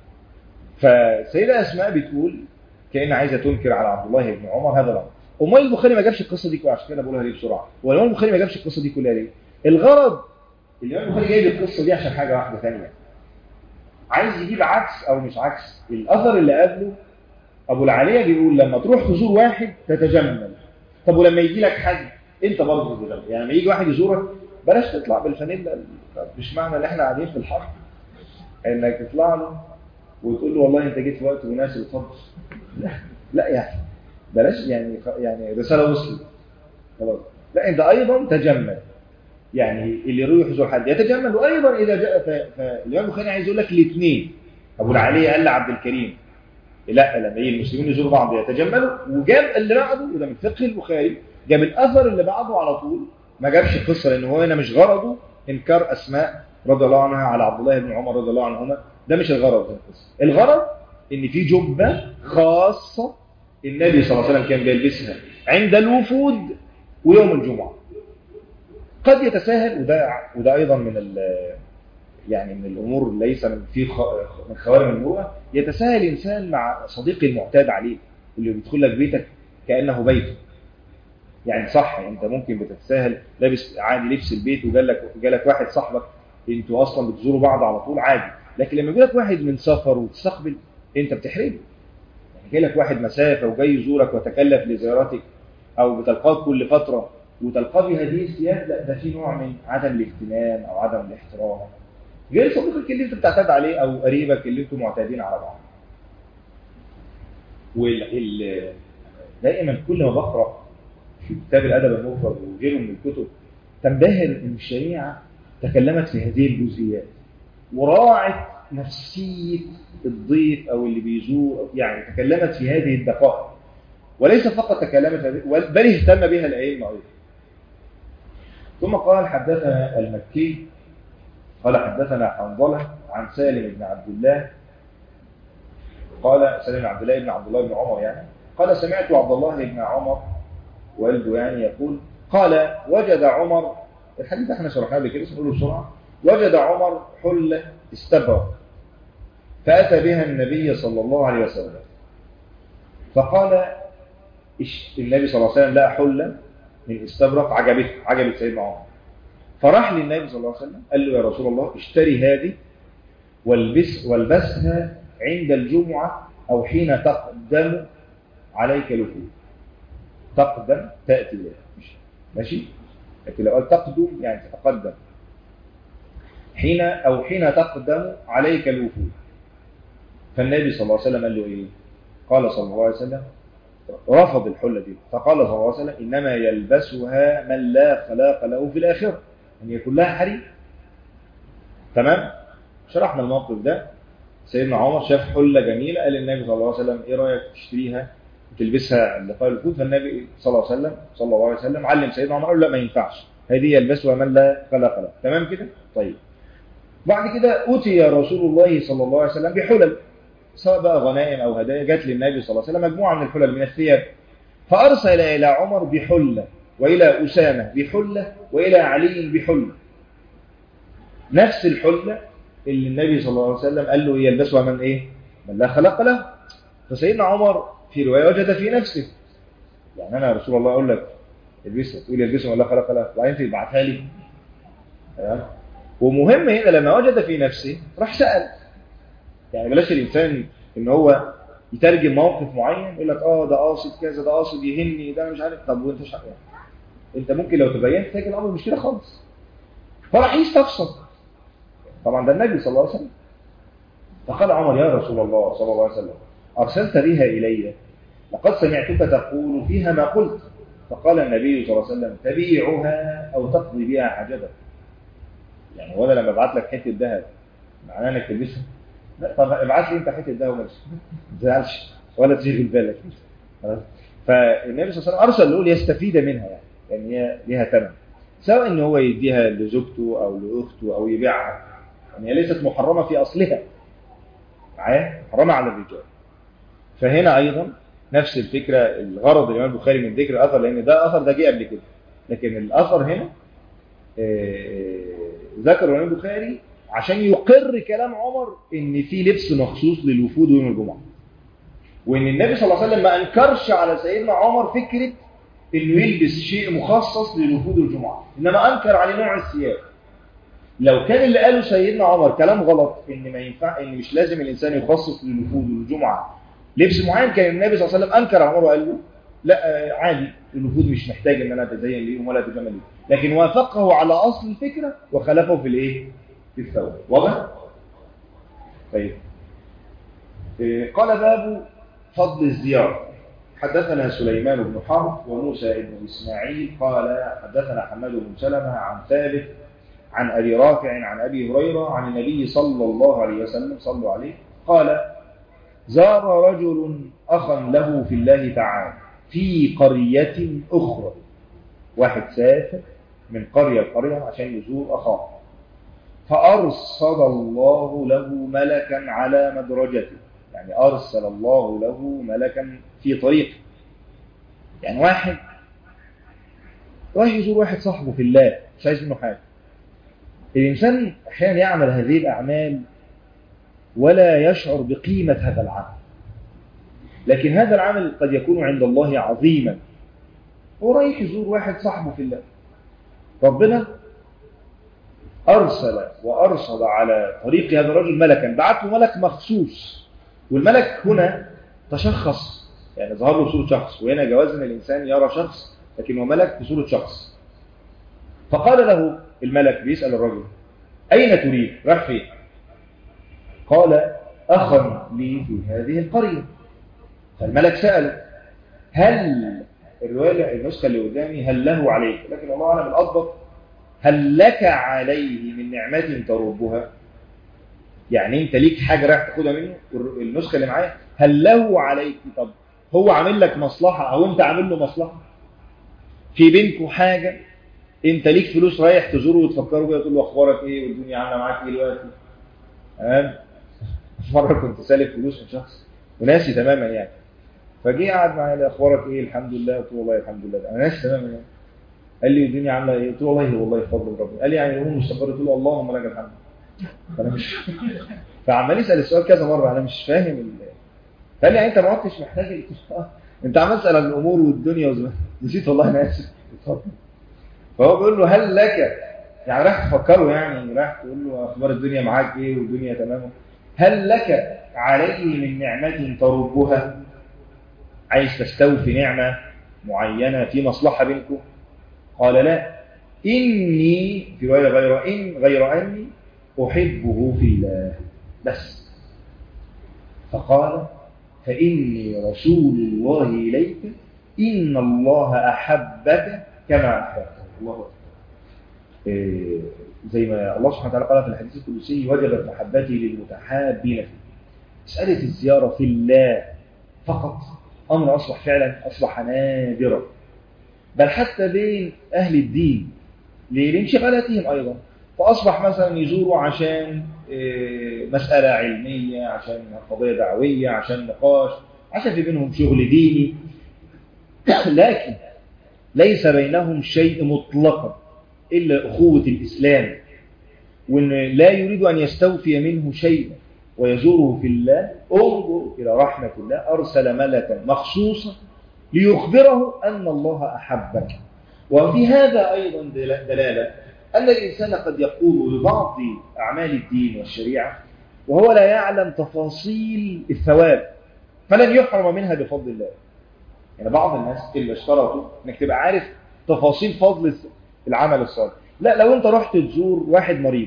فسيدة اسماء بتقول كأن عايزه تنكر على عبد الله بن عمر هذا الامر امال البخاري ما جابش القصه دي كلها عشان كده بقولها ليه بسرعه والامام البخاري ما جابش القصه دي كلها ليه الغرض الامام البخاري جايب القصه دي عشان حاجه واحده ثانيه عايز يجيب عكس او مش عكس الاثر اللي قبله ابو العاليه بيقول لما تروح تزور واحد تتجمل طب ولما يجي لك حد انت برضه تتجمل يعني لما يجي واحد يزورك بلاش تطلع بالفانيلا طب مش معنى ان احنا قاعدين في الحر انك تطلع له وتقول له والله انت جيت في وقت مناسب اتفضل لا لا يعني بلاش يعني يعني رساله وصلت خلاص لا انت ايضا تجمل يعني اللي يروح يزور حد يتجمل وايضا اذا جاء ف- فالامام البخاري عايز يقول لك الاثنين ابو العاليه قال لعبد الكريم لا لما يجي المسلمين يزوروا بعض يتجملوا وجاب اللي بعده وده من فقه البخاري جاب الاثر اللي بعده على طول ما جابش القصه لان هو هنا مش غرضه انكار اسماء رضي الله عنها على عبد الله بن عمر رضي الله عنهما ده مش الغرض في القصه الغرض ان في جبه خاصه النبي صلى الله عليه وسلم كان بيلبسها عند الوفود ويوم الجمعه قد يتساهل وده وده ايضا من ال- يعني من الامور ليس من في خ- من خوارم المروءه يتساهل الانسان مع صديقه المعتاد عليه اللي بيدخل لك بيتك كانه بيته يعني صح انت ممكن بتتساهل لابس عادي لبس البيت وجالك جالك واحد صاحبك انتوا اصلا بتزوروا بعض على طول عادي لكن لما يجي لك واحد من سفر وتستقبل انت بتحرجه يعني جاي لك واحد مسافه وجاي يزورك وتكلف لزيارتك او بتلقاه كل فتره وتلقاه بهذه الثياب لا ده في نوع من عدم الاهتمام او عدم الاحترام غير صديقك اللي انت بتعتاد عليه او قريبك اللي انتم معتادين على بعض وال... ال... دائما كل ما بقرا في كتاب الادب المفرد وغيره من الكتب تنبهر ان الشريعه تكلمت في هذه الجزئيات وراعت نفسيه الضيف او اللي بيزور يعني تكلمت في هذه الدقائق وليس فقط تكلمت هذه- بل اهتم بها الائمه ايضا ثم قال حدثنا المكي قال حدثنا حنظله عن سالم بن عبد الله قال سالم بن عبد الله بن عبد الله بن عمر يعني قال سمعت عبد الله بن عمر والده يعني يقول قال وجد عمر الحديث ده احنا شرحناه قبل كده بس نقوله بسرعه وجد عمر حله استبرق فاتى بها النبي صلى الله عليه وسلم فقال إش- النبي صلى الله عليه وسلم لقى حله من استبرق عجبته عجبت سيدنا عمر فراح للنبي صلى الله عليه وسلم قال له يا رسول الله اشتري هذه والبس والبسها عند الجمعة أو حين تقدم عليك الوفود تقدم تأتي إليه مش- ماشي لكن لو قال تقدم يعني تتقدم حين أو حين تقدم عليك الوفود فالنبي صلى الله عليه وسلم قال له إيه قال صلى الله عليه وسلم رفض الحلة دي فقال صلى الله عليه وسلم إنما يلبسها من لا خلاق له في الآخرة أن يكون لها حريم تمام شرحنا الموقف ده سيدنا عمر شاف حلة جميلة قال للنبي صلى الله عليه وسلم إيه رأيك تشتريها وتلبسها عند لقاء الوفود فالنبي صلى الله عليه وسلم صلى الله عليه وسلم علم سيدنا عمر قال له لا ما ينفعش هذه يلبسها من لا خلاق له تمام كده طيب بعد كده أتي رسول الله صلى الله عليه وسلم بحلل سواء بقى غنائم أو هدايا جات للنبي صلى الله عليه وسلم مجموعة من الحلل من الثياب فأرسل إلى عمر بحلة وإلى أسامة بحلة وإلى علي بحلة نفس الحلة اللي النبي صلى الله عليه وسلم قال له يلبسها من إيه؟ من لا خلق له فسيدنا عمر في رواية وجد في نفسه يعني أنا يا رسول الله أقول لك البسها تقول يلبسها من لا خلق له وبعدين تبعتها لي تمام ومهم هنا لما وجد في نفسه راح سأل يعني بلاش الإنسان إن هو يترجم موقف معين يقول لك اه ده قاصد كذا ده قاصد يهني ده مش عارف طب وانت مش عارف انت ممكن لو تبينت تلاقي الامر مش كده خالص فراح يستفسر طبعا ده النبي صلى الله عليه وسلم فقال عمر يا رسول الله صلى الله عليه وسلم ارسلت بها الي لقد سمعتك تقول فيها ما قلت فقال النبي صلى الله عليه وسلم تبيعها او تقضي بها حاجتك يعني وانا لما ابعت لك حته ذهب معناه انك تلبسها لا طب ابعت لي انت حته ذهب وما تزعلش ولا تشغل بالك خلاص فالنبي صلى الله عليه وسلم ارسل له ليستفيد منها يعني يعني هي ليها ثمن سواء ان هو يديها لزوجته او لاخته او يبيعها يعني هي ليست محرمه في اصلها معايا محرمه على الرجال فهنا ايضا نفس الفكره الغرض الامام البخاري من ذكر الاثر لان ده اثر ده جه قبل كده لكن الاثر هنا آه، ذكر الامام البخاري عشان يقر كلام عمر ان في لبس مخصوص للوفود يوم الجمعه وان النبي صلى الله عليه وسلم ما انكرش على سيدنا عمر فكره انه يلبس شيء مخصص للوفود الجمعه انما انكر عليه نوع الثياب لو كان اللي قاله سيدنا عمر كلام غلط ان ما ينفع ان مش لازم الانسان يخصص للوفود الجمعه لبس معين كان النبي صلى الله عليه وسلم انكر على عمر وقال له لا آه، عادي الوفود مش محتاج ان انا اتزين ليهم ولا اتجمل ليهم لكن وافقه على اصل الفكره وخلفه في الايه في الثوب واضح طيب إيه، قال باب فضل الزيارة حدثنا سليمان بن حرب وموسى بن إسماعيل قال حدثنا حماد بن سلمة عن ثابت عن أبي رافع عن أبي هريرة عن النبي صلى الله عليه وسلم صلوا عليه قال زار رجل أخا له في الله تعالى في قرية أخرى واحد سافر من قرية لقرية عشان يزور أخاه فأرسل الله له ملكا على مدرجته يعني أرسل الله له ملكا في طريقه يعني واحد رايح يزور واحد صاحبه في الله مش عايز منه حاجة الإنسان أحيانا يعمل هذه الأعمال ولا يشعر بقيمة هذا العمل لكن هذا العمل قد يكون عند الله عظيما هو رايح يزور واحد صاحبه في الله ربنا أرسل وأرسل على طريق هذا الرجل ملكا بعت له ملك مخصوص والملك هنا تشخص يعني ظهر له صورة شخص وهنا جواز ان الإنسان يرى شخص لكن هو ملك بصورة شخص فقال له الملك بيسأل الرجل أين تريد؟ راح فين؟ قال أخا لي في هذه القرية فالملك سأله هل الرواية النسخة اللي قدامي هل له عليك لكن الله أعلم الأضبط هل لك عليه من نعمة تربها يعني انت ليك حاجة رايح تاخدها منه النسخة اللي معايا هل له عليك طب هو عامل لك مصلحة او انت عامل له مصلحة في بينكم حاجة انت ليك فلوس رايح تزوره وتفكره بيها تقول له اخبارك ايه والدنيا عامله معاك ايه دلوقتي تمام مرة كنت سالف فلوس من شخص وناسي تماما يعني فجي قعد معايا قال لي اخبارك ايه الحمد لله قلت له والله الحمد لله انا ناسي تماما يعني قال لي الدنيا عامله ايه قلت له والله والله بفضل ربنا قال لي يعني الامور مستقره قلت له اللهم لك الحمد فانا مش فعمال يسال السؤال كذا مره انا مش فاهم ال... قال لي يعني انت ما عدتش محتاج ال- انت عمال تسال عن الامور والدنيا وزمان نسيت والله انا اسف اتفضل فهو بيقول له هل لك يعني راح تفكره يعني راح تقول له اخبار الدنيا معاك ايه والدنيا تمام هل لك عليه من نعمه تربها عايز تستوفي نعمه معينه في مصلحه بينكم قال لا إني في رواية غير إن غير أني أحبه في الله بس فقال فإني رسول الله إليك إن الله أحبك كما أحببته الله أكبر. إيه، زي ما الله سبحانه وتعالى قال في الحديث القدسي وجبت محبتي للمتحابين فيه مسألة الزيارة في الله فقط أمر أصبح فعلا أصبح نادرا بل حتى بين أهل الدين لانشغالاتهم أيضا فأصبح مثلا يزوروا عشان آه، مسألة علمية عشان قضية دعوية عشان نقاش عشان في بينهم شغل ديني لكن ليس بينهم شيء مطلقا إلا أخوة الإسلام وأن لا يريد أن يستوفي منه شيئا ويزوره في الله انظر إلى رحمة الله أرسل ملكا مخصوصا ليخبره أن الله أحبك وفي هذا أيضا دل- دلالة أن الإنسان قد يقول ببعض أعمال الدين والشريعة وهو لا يعلم تفاصيل الثواب فلن يحرم منها بفضل الله يعني بعض الناس اللي اشترطوا انك تبقى عارف تفاصيل فضل العمل الصالح لا لو انت رحت تزور واحد مريض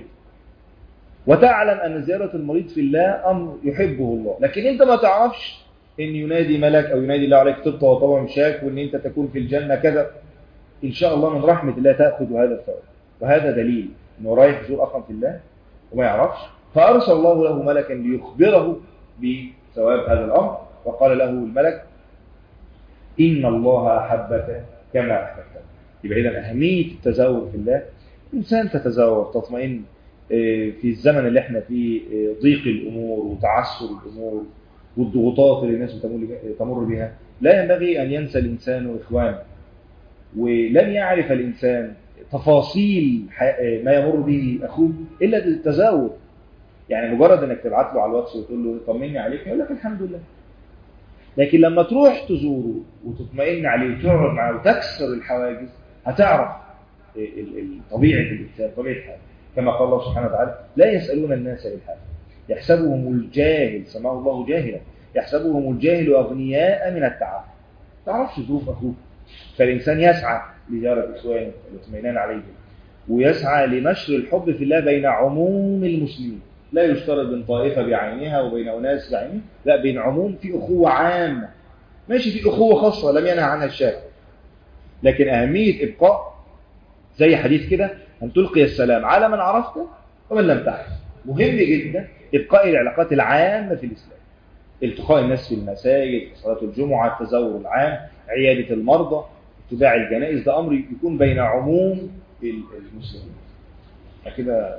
وتعلم ان زيارة المريض في الله امر يحبه الله لكن انت ما تعرفش ان ينادي ملك او ينادي الله عليك طب وطبع مشاك وان انت تكون في الجنة كذا ان شاء الله من رحمة الله تأخذ هذا الثواب وهذا دليل انه رايح يزور اخا في الله وما يعرفش فارسل الله له ملكا ليخبره بثواب هذا الامر وقال له الملك إن الله أحبك كما أحببتك يبقى إذا أهمية التزاور في الله إنسان تتزاور تطمئن آه، في الزمن اللي احنا فيه آه، ضيق الأمور وتعسر الأمور والضغوطات اللي الناس بتمر تمر بها لا ينبغي أن ينسى الإنسان إخوانه ولن يعرف الإنسان تفاصيل ح- ما يمر به أخوه إلا بالتزاور يعني مجرد أنك تبعت له على الواتس وتقول له طمني عليك يقول لك الحمد لله لكن لما تروح تزوره وتطمئن عليه وتقعد معاه وتكسر الحواجز هتعرف ال- ال- طبيعة الإنسان طبيعة حاله كما قال الله سبحانه وتعالى لا يسألون الناس بالحال يحسبهم الجاهل سماه الله جاهلا يحسبهم الجاهل أغنياء من التعب تعرفش ظروف أخوك فالإنسان يسعى لزيارة إخوانه والاطمئنان عليهم ويسعى لنشر الحب في الله بين عموم المسلمين لا يشترط بين طائفة بعينها وبين أناس بعينها لا بين عموم في أخوة عامة ماشي في أخوة خاصة لم ينهى عنها الشارع لكن أهمية إبقاء زي حديث كده أن تلقي السلام على من عرفته ومن لم تعرف مهم جدا إبقاء العلاقات العامة في الإسلام التقاء الناس في المساجد صلاة الجمعة التزور العام عيادة المرضى اتباع الجنائز ده أمر يكون بين عموم المسلمين كده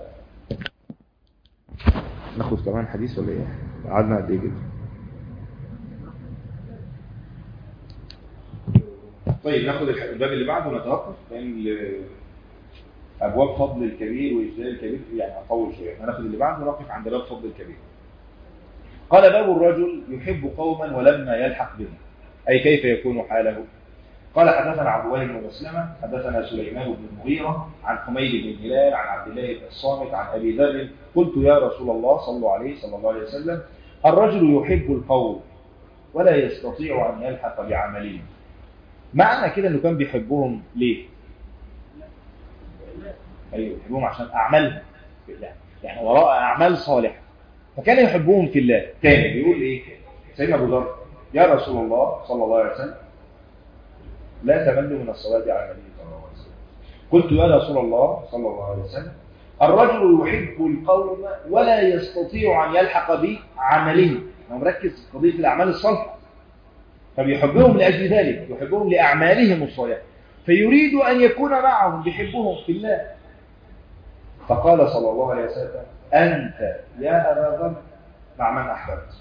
ناخد كمان حديث ولا ايه قعدنا قد ايه كده طيب ناخد الح- الباب اللي بعده ونتوقف لان ال- ابواب فضل الكبير واجزاء الكبير يعني هطول شويه هناخد اللي بعده ونقف عند باب فضل الكبير قال باب الرجل يحب قوما ولما يلحق بهم اي كيف يكون حاله قال حدثنا عبد الله بن مسلمة حدثنا سليمان بن المغيرة عن حميد بن هلال عن عبد الله بن الصامت عن أبي ذر قلت يا رسول الله صلى الله عليه صلى الله عليه وسلم الرجل يحب القوم ولا يستطيع أن يلحق بعملهم معنى كده أنه كان بيحبهم ليه؟ أيوه يحبهم عشان أعمالهم في الله يعني وراء أعمال صالحة فكان يحبهم في الله تاني بيقول إيه؟ سيدنا أبو ذر يا رسول الله صلى الله عليه وسلم لا تملوا من الصلاة على النبي صلى الله عليه وسلم قلت يا رسول الله صلى الله عليه وسلم الرجل يحب القوم ولا يستطيع أن يلحق بعمله هو مركز في قضية الأعمال الصالحة فبيحبهم لأجل ذلك يحبهم لأعمالهم الصالحة فيريد أن يكون معهم بيحبهم في الله فقال صلى الله عليه وسلم أنت يا أبا ذر مع من أحببت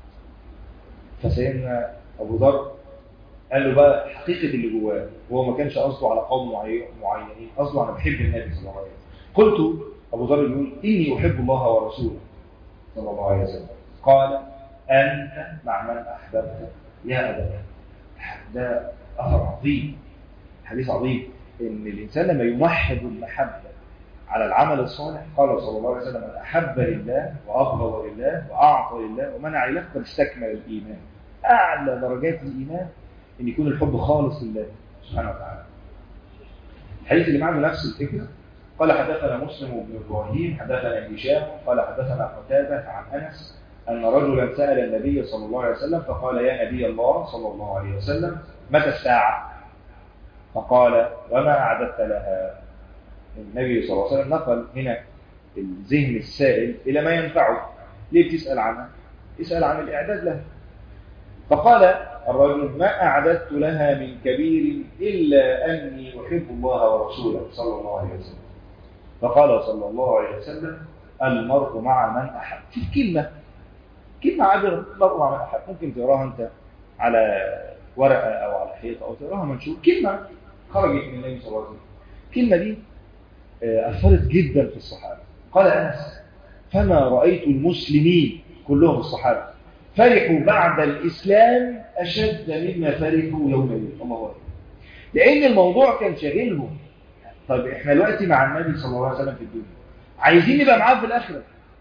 فسيدنا أبو ذر قال له بقى حقيقة اللي جواه وهو ما كانش قصده على قوم معي- معينين قصده أنا بحب النبي صلى الله عليه وسلم قلت أبو ذر يقول إني أحب الله ورسوله صلى الله عليه وسلم قال أنت مع من أحببت يا أبا بكر ده أثر عظيم حديث عظيم إن الإنسان لما يمحض المحبة على العمل الصالح قال صلى الله عليه وسلم من أحب لله وأبغض لله وأعطى لله ومنع لله قد استكمل الإيمان أعلى درجات الإيمان ان يكون الحب خالص لله سبحانه وتعالى الحديث اللي معنا نفس الفكره قال حدثنا مسلم بن ابراهيم حدثنا هشام قال حدثنا قتاده عن انس ان رجلا سال النبي صلى الله عليه وسلم فقال يا نبي الله صلى الله عليه وسلم متى الساعه فقال وما اعددت لها النبي صلى الله عليه وسلم نقل هنا الذهن السائل الى ما ينفعه ليه بتسال عنها اسال عن الاعداد لها فقال الرجل ما أعددت لها من كبير إلا أني أحب الله ورسوله صلى الله عليه وسلم فقال صلى الله عليه وسلم المرء مع من أحب شوف كلمة كلمة عابرة المرء مع من أحب ممكن تقراها أنت على ورقة أو على حيطة أو تقراها منشور كلمة خرجت من النبي صلى الله عليه وسلم الكلمة دي آه، أثرت جدا في الصحابة قال أنس فما رأيت المسلمين كلهم الصحابة فرحوا بعد الإسلام أشد مما فرحوا يوم الدين الله أكبر لأن الموضوع كان شاغلهم طب إحنا دلوقتي مع النبي صلى الله عليه وسلم في الدنيا عايزين نبقى معاه في الآخرة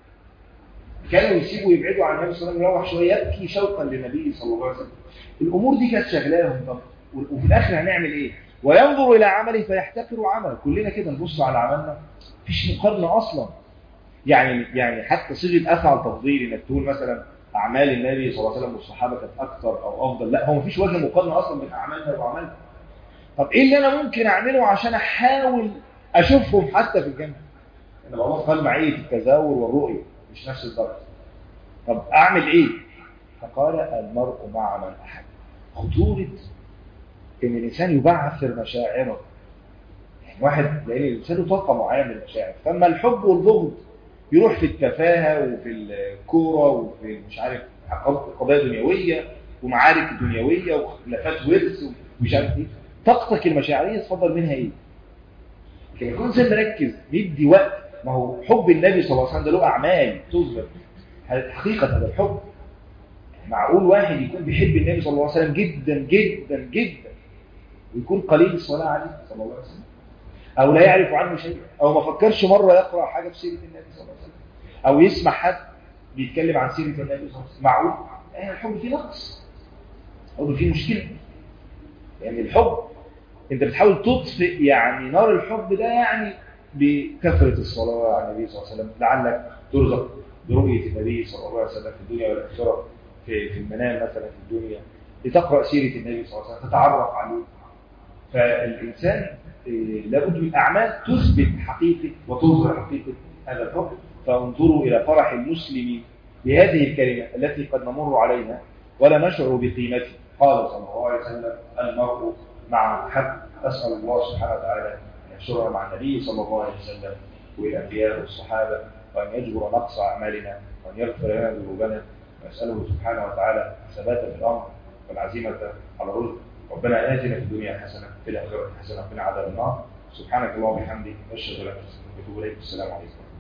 كانوا يسيبوا يبعدوا عن النبي صلى الله عليه وسلم يروح شوية يبكي شوقا للنبي صلى الله عليه وسلم الأمور دي كانت شغلاهم طب وفي الآخر هنعمل إيه؟ وينظر إلى عمله فيحتقر عمله كلنا كده نبص على عملنا مفيش مقارنة أصلا يعني يعني حتى صيغة أفعل تفضيل إنك تقول مثلا اعمال النبي صلى الله عليه وسلم والصحابه كانت اكثر او افضل لا هو مفيش وجه مقارنه اصلا بين اعمالنا واعمالنا طب ايه اللي انا ممكن اعمله عشان احاول اشوفهم حتى في الجنه انا بقول قال معيه التزاور والرؤيه مش نفس الدرجه طب اعمل ايه فقال المرء مع من احب خطوره ان الانسان يبعثر مشاعره واحد لان الانسان له طاقه معينه من المشاعر فاما الحب والبغض يروح في التفاهه وفي الكوره وفي مش عارف قضايا دنيويه ومعارك دنيويه وخلافات ورث ومش عارف ايه طاقتك المشاعريه تفضل منها ايه؟ لكن يكون انسان مركز يدي وقت ما هو حب النبي صلى الله عليه وسلم ده له اعمال تظهر حقيقه هذا الحب معقول واحد يكون بيحب النبي صلى الله عليه وسلم جدا جدا جدا ويكون قليل الصلاه عليه صلى الله عليه وسلم او لا يعرف عنه شيء او ما فكرش مره يقرا حاجه في سيره النبي صلى الله عليه وسلم او يسمع حد بيتكلم عن سيره النبي صلى الله عليه وسلم معقول يعني الحب فيه نقص او فيه مشكله يعني الحب انت بتحاول تطفئ يعني نار الحب ده يعني بكثره الصلاه على النبي صلى الله عليه وسلم لعلك ترزق برؤيه النبي صلى الله عليه وسلم في الدنيا والاخره في في المنام مثلا في الدنيا لتقرا سيره النبي صلى الله عليه وسلم تتعرف عليه فالانسان لابد من اعمال تثبت حقيقه وتظهر حقيقه هذا الحب فانظروا الى فرح المسلم بهذه الكلمه التي قد نمر عليها ولا نشعر بقيمتها قال صلى الله عليه وسلم المرء مع من حب اسال الله سبحانه وتعالى ان يحشرنا مع النبي صلى الله عليه وسلم والانبياء والصحابه وان يجبر نقص اعمالنا وان يغفر لنا ذنوبنا واساله سبحانه وتعالى الثبات في الامر والعزيمه على الرشد ربنا آتنا في الدنيا حسنة في الآخرة حسنة وقنا عذاب النار سبحانك اللهم وبحمدك أشهد أن لا إله إلا أنت أستغفرك وأتوب إليك السلام عليكم